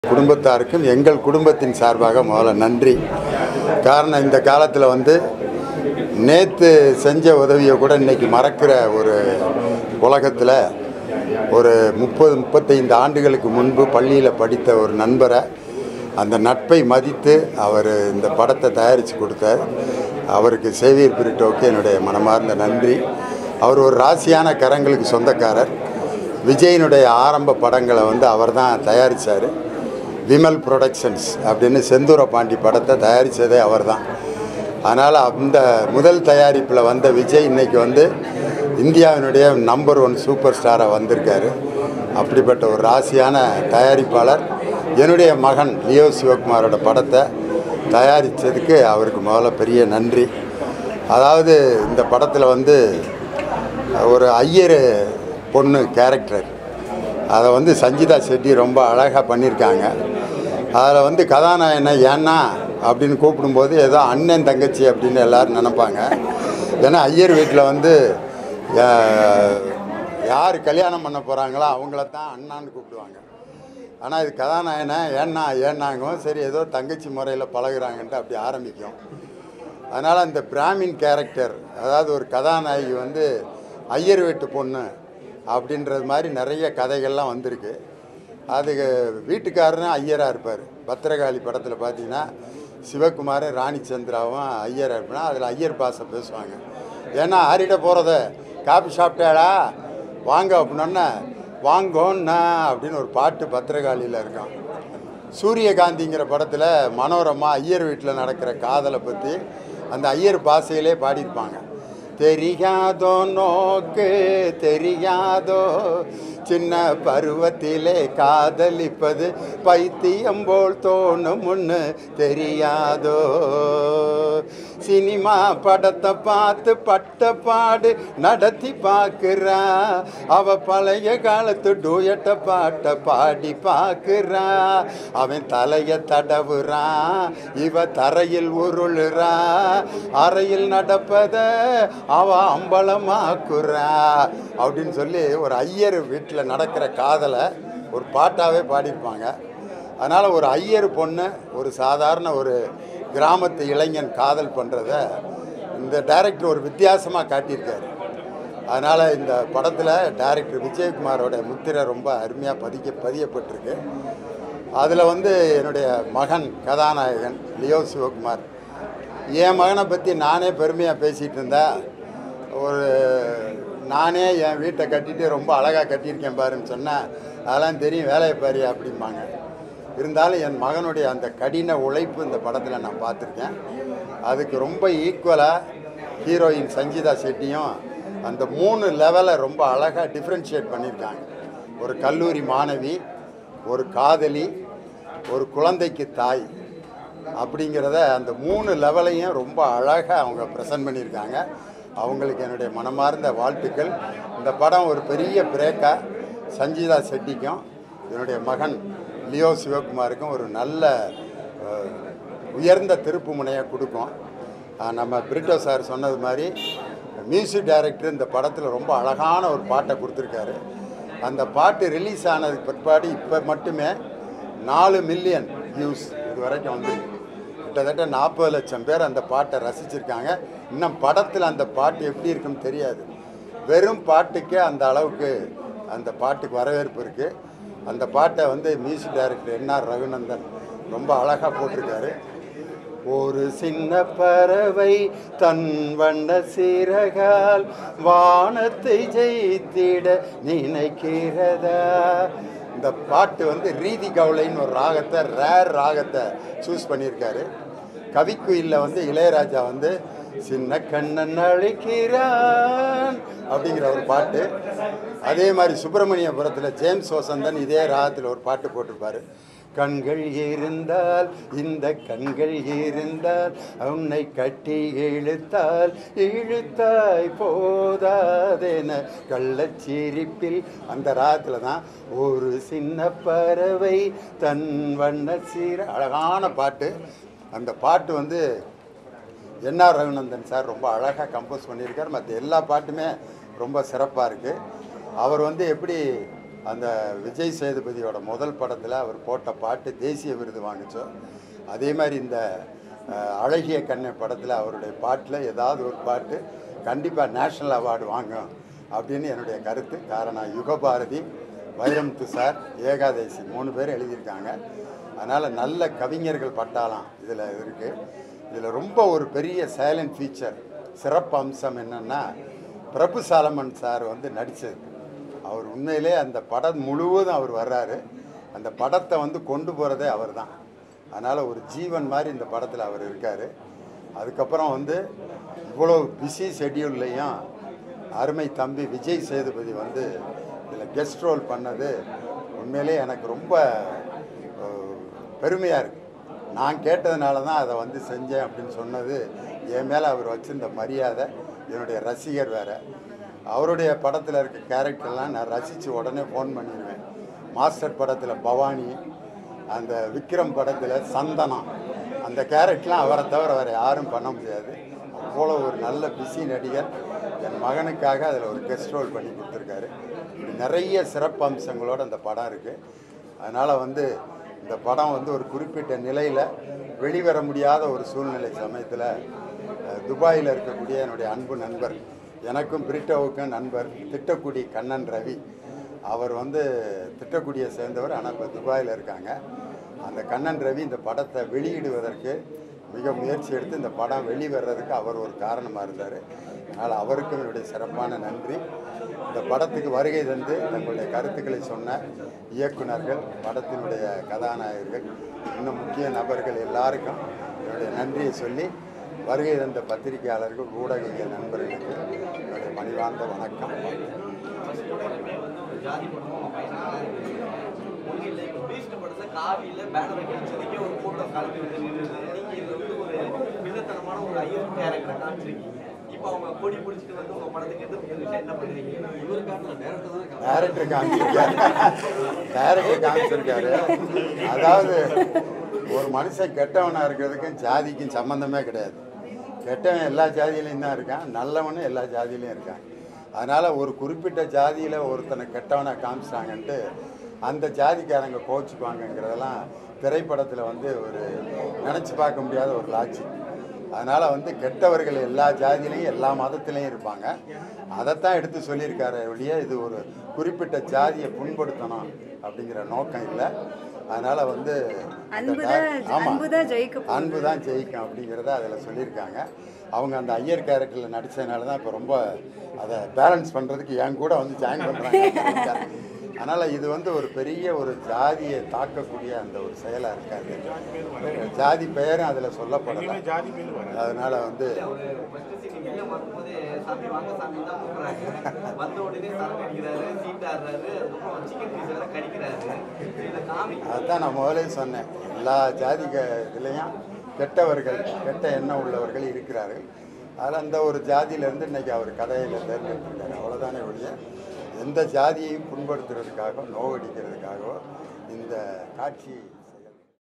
குடும்பத்தாருக்கும் எங்கள் குடும்பத்தின் சார்பாக முதல்ல நன்றி காரணம் இந்த காலத்தில் வந்து நேற்று செஞ்ச உதவியை கூட இன்னைக்கு மறக்கிற ஒரு உலகத்தில் ஒரு முப்பது முப்பத்தைந்து ஆண்டுகளுக்கு முன்பு பள்ளியில் படித்த ஒரு நண்பரை அந்த நட்பை மதித்து அவர் இந்த படத்தை தயாரித்து கொடுத்தார் அவருக்கு சேவியர் பிரிட்டோவுக்கு என்னுடைய மனமார்ந்த நன்றி அவர் ஒரு ராசியான கரங்களுக்கு சொந்தக்காரர் விஜயனுடைய ஆரம்ப படங்களை வந்து அவர் தான் தயாரித்தார் விமல் ப்ரொடக்ஷன்ஸ் அப்படின்னு செந்தூர பாண்டி படத்தை தயாரித்ததே அவர் தான் அதனால் அந்த முதல் தயாரிப்பில் வந்த விஜய் இன்னைக்கு வந்து இந்தியாவினுடைய நம்பர் ஒன் சூப்பர் ஸ்டாராக வந்திருக்காரு அப்படிப்பட்ட ஒரு ராசியான தயாரிப்பாளர் என்னுடைய மகன் லியோ சிவகுமாரோட படத்தை தயாரித்ததுக்கு அவருக்கு முதல்ல பெரிய நன்றி அதாவது இந்த படத்தில் வந்து ஒரு ஐயர் பொண்ணு கேரக்டர் அதை வந்து சஞ்சிதா செட்டி ரொம்ப அழகாக பண்ணியிருக்காங்க அதில் வந்து கதாநாயகனை ஏன்னா அப்படின்னு கூப்பிடும்போது ஏதோ அண்ணன் தங்கச்சி அப்படின்னு எல்லாரும் நினைப்பாங்க ஏன்னா ஐயர் வீட்டில் வந்து அஹ், யார் கல்யாணம் பண்ண போகிறாங்களோ அவங்கள தான் அண்ணான்னு கூப்பிடுவாங்க ஆனால் இது கதாநாயகனை ஏன்னா ஏன்னாங்கவும் சரி ஏதோ தங்கச்சி முறையில் பழகுறாங்கன்ட்டு அப்படி ஆரம்பிக்கும் அதனால் அந்த பிராமின் கேரக்டர் அதாவது ஒரு கதாநாயகி வந்து ஐயர் வீட்டு பொண்ணு அப்படின்றது மாதிரி நிறைய கதைகள்லாம் வந்திருக்கு அதுக்கு வீட்டுக்காரரும் ஐயராக இருப்பார் பத்திரகாளி படத்தில் பார்த்தீங்கன்னா சிவகுமாரும் ராணி சந்திராவும் ஐயராக இருப்பாங்க அதில் ஐயர் பாசை பேசுவாங்க ஏன்னா ஆறிட போகிறத காபி சாப்பிட்டாடா வாங்க அப்படின்னோடனே வாங்கோன்னா அப்படின்னு ஒரு பாட்டு பத்திரகாளியில் இருக்கான் சூரியகாந்திங்கிற படத்தில் மனோரமா ஐயர் வீட்டில் நடக்கிற காதலை பற்றி அந்த ஐயர் பாசையிலே பாடியிருப்பாங்க தெரியாதோ நோக்கு தெரியாதோ சின்ன பருவத்திலே காதலிப்பது பைத்தியம் போல் தோணும் முன்னு தெரியாதோ சினிமா படத்தை பார்த்து பட்ட பாடு நடத்தி பார்க்குறா அவ பழைய காலத்து டூயட்ட பாட்டை பாடி பார்க்குறா அவன் தலைய தடவுறான் இவ தரையில் உருளுறா அறையில் நடப்பத அவ அம்பலமாக்குறா அப்படின்னு சொல்லி ஒரு ஐயர் வீட்டில் நடக்கிற காதலை ஒரு பாட்டாவே பாடியிருப்பாங்க அதனால் ஒரு ஐயர் பொண்ணு ஒரு சாதாரண ஒரு கிராமத்து இளைஞன் காதல் பண்ணுறத இந்த டைரக்டர் ஒரு வித்தியாசமாக காட்டியிருக்காரு அதனால் இந்த படத்தில் டைரக்டர் விஜயகுமாரோட முத்திரை ரொம்ப அருமையாக பதிக்க பதியப்பட்டிருக்கு அதில் வந்து என்னுடைய மகன் கதாநாயகன் லியோ சிவகுமார் என் மகனை பற்றி நானே பெருமையாக பேசிகிட்டு இருந்தேன் ஒரு நானே என் வீட்டை கட்டிட்டு ரொம்ப அழகாக கட்டியிருக்கேன் பாருன்னு சொன்னேன் அதெல்லாம் தெரியும் வேலையை பாரு அப்படிம்பாங்க இருந்தாலும் என் மகனுடைய அந்த கடின உழைப்பு இந்த படத்தில் நான் பார்த்துருக்கேன் அதுக்கு ரொம்ப ஈக்குவலாக ஹீரோயின் சஞ்சிதா செட்டியும் அந்த மூணு லெவலை ரொம்ப அழகாக டிஃப்ரென்ஷியேட் பண்ணியிருக்காங்க ஒரு கல்லூரி மாணவி ஒரு காதலி ஒரு குழந்தைக்கு தாய் அப்படிங்கிறத அந்த மூணு லெவலையும் ரொம்ப அழகாக அவங்க ப்ரெசன்ட் பண்ணியிருக்காங்க அவங்களுக்கு என்னுடைய மனமார்ந்த வாழ்த்துக்கள் இந்த படம் ஒரு பெரிய பிரேக்காக சஞ்சிதா செட்டிக்கும் என்னுடைய மகன் லியோ சிவகுமாருக்கும் ஒரு நல்ல அஹ், உயர்ந்த திருப்பு முனையை கொடுக்கும் அஹ், நம்ம பிரிட்டோ சார் சொன்னது மாதிரி மியூசிக் டைரக்டர் இந்த படத்தில் ரொம்ப அழகான ஒரு பாட்டை கொடுத்துருக்காரு அந்த பாட்டு ரிலீஸ் ஆனதுக்கு பிற்பாடு இப்போ மட்டுமே நாலு மில்லியன் வியூஸ் இது வரைக்கும் வந்து கிட்டத்தட்ட நாற்பது லட்சம் பேர் அந்த பாட்டை ரசிச்சிருக்காங்க இன்னும் படத்தில் அந்த பாட்டு எப்படி இருக்குன்னு தெரியாது வெறும் பாட்டுக்கே அந்த அளவுக்கு அந்த பாட்டுக்கு வரவேற்பு இருக்குது அந்த பாட்டை வந்து மியூசிக் டைரக்டர் என்ஆர் ரகுநந்தன் ரொம்ப அழகாக போட்டிருக்காரு ஒரு சின்ன பறவை தன் வண்ண சிறகால் வானத்தை ஜெயித்திட நினைக்கிறதா இந்த பாட்டு வந்து ரீதி கவுளைன்னு ஒரு ராகத்தை ரேர் ராகத்தை சூஸ் பண்ணியிருக்காரு கவிக்குயிலில் வந்து இளையராஜா வந்து சின்ன கண்ணன் அழைக்கிறான் அப்படிங்கிற ஒரு பாட்டு அதே மாதிரி சுப்பிரமணியபுரத்தில் ஜேம்ஸ் வசந்தன் இதே ராகத்தில் ஒரு பாட்டு போட்டிருப்பாரு கண்கள் இருந்தால் இந்த கண்கள் இருந்தால் உன்னை கட்டி இழுத்தால் இழுத்தாய் போதாதென கள்ளச்சிரிப்பில் அந்த ராகத்தில் தான் ஒரு சின்ன பறவை தன் வண்ண சீர அழகான பாட்டு அந்த பாட்டு வந்து என்ஆர் ரகுநந்தன் சார் ரொம்ப அழகாக கம்போஸ் பண்ணியிருக்கார் மற்ற எல்லா பாட்டுமே ரொம்ப சிறப்பாக இருக்குது அவர் வந்து எப்படி அந்த விஜய் சேதுபதியோட முதல் படத்தில் அவர் போட்ட பாட்டு தேசிய விருது வாங்குச்சோ அதே மாதிரி இந்த அஹ், அழகிய கண்ணை படத்தில் அவருடைய பாட்டில் ஏதாவது ஒரு பாட்டு கண்டிப்பாக நேஷ்னல் அவார்டு வாங்கும் அப்படின்னு என்னுடைய கருத்து காரணம் யுகபாரதி வைரமுத்து சார் ஏகாதேசி மூணு பேர் எழுதியிருக்காங்க அதனால் நல்ல கவிஞர்கள் பட்டாளம் இதில் இருக்குது இதில் ரொம்ப ஒரு பெரிய சைலண்ட் ஃபீச்சர் சிறப்பு அம்சம் என்னென்னா பிரபு சாலமன் சார் வந்து நடித்தது அவர் உண்மையிலே அந்த படம் முழுவதும் அவர் வர்றாரு அந்த படத்தை வந்து கொண்டு போகிறதே அவர் தான் அதனால் ஒரு ஜீவன் மாதிரி இந்த படத்தில் அவர் இருக்கார் அதுக்கப்புறம் வந்து இவ்வளோ பிஸி ஷெட்யூல்லையும் அருமை தம்பி விஜய் சேதுபதி வந்து இதில் கெஸ்ட் ரோல் பண்ணது உண்மையிலே எனக்கு ரொம்ப பெருமையாக இருக்குது நான் கேட்டதுனால தான் அதை வந்து செஞ்சேன் அப்படின்னு சொன்னது என் மேலே அவர் வச்சிருந்த மரியாதை என்னுடைய ரசிகர் வேறு அவருடைய படத்தில் இருக்க கேரக்டர்லாம் நான் ரசித்து உடனே ஃபோன் பண்ணிடுவேன் மாஸ்டர் படத்தில் பவானி அந்த விக்ரம் படத்தில் சந்தனம் அந்த கேரக்டர்லாம் அவரை தவிர வேறு யாரும் பண்ண முடியாது அவ்வளோ ஒரு நல்ல பிஸி நடிகர் என் மகனுக்காக அதில் ஒரு கெஸ்ட் ரோல் பண்ணி கொடுத்துருக்காரு இப்படி நிறைய சிறப்பு அம்சங்களோட அந்த படம் இருக்குது அதனால் வந்து இந்த படம் வந்து ஒரு குறிப்பிட்ட நிலையில் வெளிவர முடியாத ஒரு சூழ்நிலை சமயத்தில் அஹ், துபாயில் இருக்கக்கூடிய என்னுடைய அன்பு நண்பர் எனக்கும் பிரிட்டோவுக்கும் நண்பர் திட்டக்குடி கண்ணன் ரவி அவர் வந்து திட்டக்குடியை சேர்ந்தவர் ஆனால் இப்போ துபாயில் இருக்காங்க அந்த கண்ணன் ரவி இந்த படத்தை வெளியிடுவதற்கு மிக முயற்சி எடுத்து இந்த படம் வெளிவர்றதுக்கு அவர் ஒரு காரணமாக இருந்தார் அதனால் அவருக்கும் என்னுடைய சிறப்பான நன்றி இந்த படத்துக்கு வருகை தந்து தங்களுடைய கருத்துக்களை சொன்ன இயக்குனர்கள் படத்தினுடைய கதாநாயகர்கள் இன்னும் முக்கிய நபர்கள் எல்லாருக்கும் என்னுடைய நன்றியை சொல்லி வருகை தந்த பத்திரிகையாளர்கள் ஊடக நண்பர்களுக்கு என்னுடைய பணிவார்ந்த வணக்கம் ஜாதி படம் ஒன்றும் இல்லை இப்போ பீஸ்ட் படத்தில் காவியில் பேனர் கிடைச்சதுக்கே ஒரு கூட்டம் கலந்து வந்து நின்றுது நீங்கள் இதில் வந்து ஒரு வில்லத்தனமான ஒரு ஐயர் கேரக்டரை காமிச்சிருக்கீங்க இப்போ அவங்க கொடி பிடிச்சிட்டு வந்து உங்கள் படத்துக்கு எதிர்ப்பு தெரிவிச்சா என்ன பண்ணுறீங்க இவருக்கான டேரக்டர் தான் டேரக்டர் காமிச்சிருக்காரு டேரக்டர் காமிச்சிருக்காரு அதாவது ஒரு மனுஷன் கெட்டவனாக இருக்கிறதுக்கும் ஜாதிக்கும் சம்மந்தமே கிடையாது கெட்டவன் எல்லா ஜாதியிலையும் தான் இருக்கான் நல்லவனும் எல்லா ஜாதியிலையும் இருக்கான் அதனால் ஒரு குறிப்பிட்ட ஜாதியில் ஒருத்தனை கெட்டவனை காமிச்சிட்டாங்கன்ட்டு அந்த ஜாதிக்காரங்க கோச்சுக்குவாங்கங்கிறதெல்லாம் திரைப்படத்தில் வந்து ஒரு நினச்சி பார்க்க முடியாத ஒரு லாஜிக் அதனால் வந்து கெட்டவர்கள் எல்லா ஜாதியிலையும் எல்லா மதத்திலையும் இருப்பாங்க அதைத்தான் எடுத்து சொல்லியிருக்காரு ஒழிய இது ஒரு குறிப்பிட்ட ஜாதியை புண்படுத்தணும் அப்படிங்கிற நோக்கம் இல்லை அதனால் வந்து அந்த அன்புதான் டா- ஆமா. அன்புதான் ஜெயிக்க போகுது. அன்பு தான் ஜெயிக்கும் அப்படிங்கிறத அதில் சொல்லியிருக்காங்க அவங்க அந்த ஐயர் கேரக்டரில் நடித்ததுனால தான் இப்போ ரொம்ப அதை பேலன்ஸ் பண்ணுறதுக்கு என் கூட வந்து ஜாயின் பண்ணுறாங்க அதனால் இது வந்து ஒரு பெரிய ஒரு ஜாதியை தாக்கக்கூடிய அந்த ஒரு செயலாக இருக்காது ஜாதி பெயரும் அதில் சொல்லப்படலை அதனால் வந்து ஒரு ஃபஸ்ட்டு சீன் வெளியே வரும்போது சாமி வாங்க சாமி தான் கூப்பிட்றாங்க வந்த உடனே சரக்கு அடிக்கிறாரு சீட் ஆடுறாரு அதுக்கப்புறம் சிக்கன் பீஸ் வேற கடிக்கிறாரு இதை காமி அதுதான் நான் முதலே சொன்னேன் எல்லா ஜாதி க- இதுலேயும் கெட்டவர்கள் கெட்ட எண்ணம் உள்ளவர்கள் இருக்கிறார்கள் அதில் அந்த ஒரு ஜாதியிலேருந்து இன்னைக்கு அவர் கதையில் தேர்ந்தெடுத்திருக்காரு அவ்வளோதானே ஒழிய எந்த ஜாதியையும் புண்படுத்துறதுக்காகவோ நோவடிக்கிறதுக்காகவோ இந்த காட்சி